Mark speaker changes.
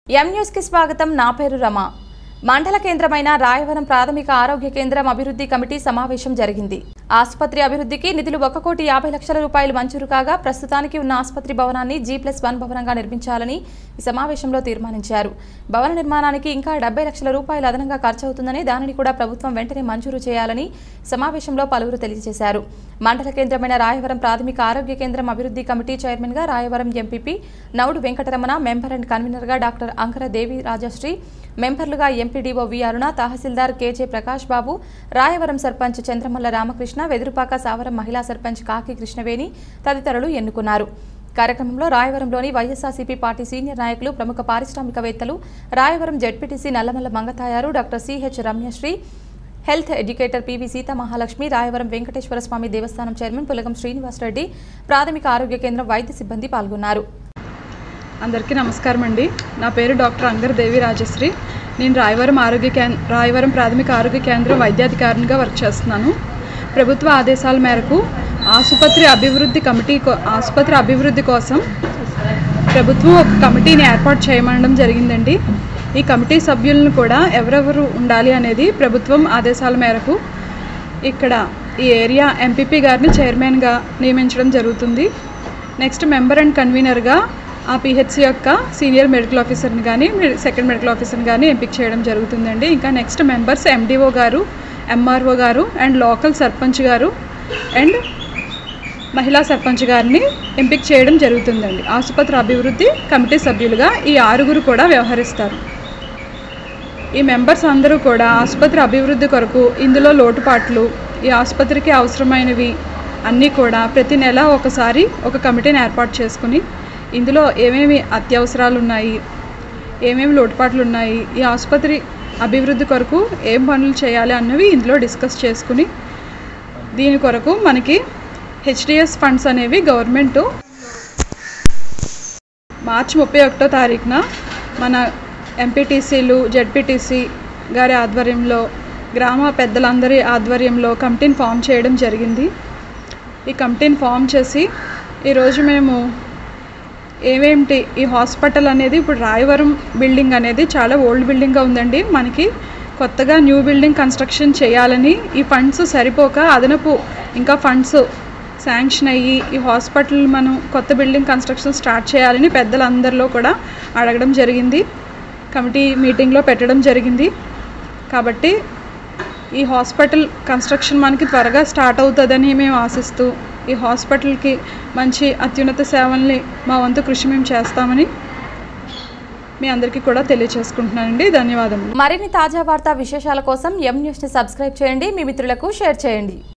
Speaker 1: ఎం న్యూస్కి స్వాగతం నా పేరు రమ మండల కేంద్రమైన రాయవరం ప్రాథమిక ఆరోగ్య కేంద్రం అభివృద్ధి కమిటీ సమావేశం జరిగింది ఆసుపత్రి అభివృద్ధికి నిధులు ఒక కోటి యాభై లక్షల రూపాయలు మంజూరు కాగా ప్రస్తుతానికి ఉన్న ఆసుపత్రి భవనాన్ని జీ ప్లస్ వన్ భవనంగా నిర్మించాలని ఈ సమావేశంలో తీర్మానించారు భవన నిర్మాణానికి ఇంకా డెబ్బై లక్షల రూపాయలు అదనంగా ఖర్చు అవుతుందని దానిని కూడా ప్రభుత్వం వెంటనే మంజూరు చేయాలని సమావేశంలో పలువురు తెలియజేశారు మండల కేంద్రమైన రాయవరం ప్రాథమిక ఆరోగ్య కేంద్రం అభివృద్ధి కమిటీ చైర్మన్గా Rayavaram MPP Naudu Venkataramana member and కన్వీనర్గా డాక్టర్ అంకర దేవి రాజశ్రీ మెంబర్లుగా MPDO V Aruna tahsildar KJ Prakash Babu Rayavaram sarpanch Chandramalla Ramakrishna Vedurupaka Savaram మహిళా సర్పంచ్ కాకి కృష్ణవేణి తదితరులు ఎన్నుకున్నారు కార్యక్రమంలో రాయవరంలోని వైఎస్ఆర్సీపీ పార్టీ సీనియర్ నాయకులు ప్రముఖ పారిశ్రామికవేత్తలు Rayavaram ZPTC Nallamalla Mangathayaru doctor CH Ramyasri health educator PV Seetha Mahalakshmi Rayavaram Venkateswara Swamy దేవస్థానం చైర్మన్ పులగం శ్రీనివాసరెడ్డి ప్రాథమిక ఆరోగ్య కేంద్రం వైద్య సిబ్బంది పాల్గొన్నారు
Speaker 2: అందరికీ నమస్కారం అండి నా పేరు డాక్టర్ అంగర్ దేవి రాజశ్రీ నేను రాయవరం ఆరోగ్య కేంద్ర రాయవరం ప్రాథమిక ఆరోగ్య కేంద్రం వైద్యాధికారినిగా వర్క్ చేస్తున్నాను ప్రభుత్వ ఆదేశాల మేరకు ఆసుపత్రి అభివృద్ధి కమిటీ కో ఆసుపత్రి అభివృద్ధి కోసం ప్రభుత్వం ఒక కమిటీని ఏర్పాటు చేయమనడం జరిగిందండి ఈ కమిటీ సభ్యులను కూడా ఎవరెవరు ఉండాలి అనేది ప్రభుత్వం ఆదేశాల మేరకు ఇక్కడ ఈ ఏరియా ఎంపీపీ గారిని చైర్మన్గా నియమించడం జరుగుతుంది నెక్స్ట్ మెంబర్ అండ్ కన్వీనర్గా ఆ పిహెచ్సి యొక్క సీనియర్ మెడికల్ ఆఫీసర్ని కానీ సెకండ్ మెడికల్ ఆఫీసర్ని కానీ ఎంపిక చేయడం జరుగుతుందండి ఇంకా నెక్స్ట్ మెంబర్స్ ఎండిఓ గారు ఎంఆర్ఓ గారు అండ్ లోకల్ సర్పంచ్ గారు అండ్ మహిళా సర్పంచ్ గారిని ఎంపిక చేయడం జరుగుతుందండి ఆసుపత్రి అభివృద్ధి కమిటీ సభ్యులుగా ఈ ఆరుగురు కూడా వ్యవహరిస్తారు ఈ మెంబర్స్ అందరూ కూడా ఆసుపత్రి అభివృద్ధి కొరకు ఇందులో లోటుపాట్లు ఈ ఆసుపత్రికి అవసరమైనవి అన్నీ కూడా ప్రతి నెల ఒకసారి ఒక కమిటీని ఏర్పాటు చేసుకుని ఇందులో ఏమేమి అత్యవసరాలు ఉన్నాయి ఏమేమి లోటుపాట్లు ఉన్నాయి ఈ ఆసుపత్రి అభివృద్ధి కొరకు ఏం పనులు చేయాలి అన్నవి ఇందులో డిస్కస్ చేసుకుని దీని కొరకు మనకి హెచ్డిఎస్ ఫండ్స్ అనేవి గవర్నమెంట్ మార్చి ముప్పై ఒకటో తారీఖున మన ఎంపీటీసీలు జెడ్పీటీసీ గారి ఆధ్వర్యంలో గ్రామ పెద్దలందరి ఆధ్వర్యంలో కమిటీని ఫామ్ చేయడం జరిగింది ఈ కమిటీని ఫామ్ చేసి ఈరోజు మేము ఏమేమిటి ఈ హాస్పిటల్ అనేది ఇప్పుడు రాయవరం బిల్డింగ్ అనేది చాలా ఓల్డ్ బిల్డింగ్గా ఉందండి మనకి కొత్తగా న్యూ బిల్డింగ్ కన్స్ట్రక్షన్ చేయాలని ఈ ఫండ్స్ సరిపోక అదనపు ఇంకా ఫండ్స్ శాంక్షన్ అయ్యి ఈ హాస్పిటల్ మనం కొత్త బిల్డింగ్ కన్స్ట్రక్షన్ స్టార్ట్ చేయాలని పెద్దలందరిలో కూడా అడగడం జరిగింది కమిటీ మీటింగ్లో పెట్టడం జరిగింది కాబట్టి ఈ హాస్పిటల్ కన్స్ట్రక్షన్ మనకి త్వరగా స్టార్ట్ అవుతుందని మేము ఆశిస్తూ ఈ హాస్పిటల్కి మంచి అత్యున్నత సేవల్ని మా వంతు కృషి మేము చేస్తామని మీ అందరికీ కూడా తెలియచేసుకుంటున్నానండి ధన్యవాదములు
Speaker 1: మరిన్ని తాజా వార్తా విశేషాల కోసం ఎం న్యూస్ని సబ్స్క్రైబ్ చేయండి మీ మిత్రులకు షేర్ చేయండి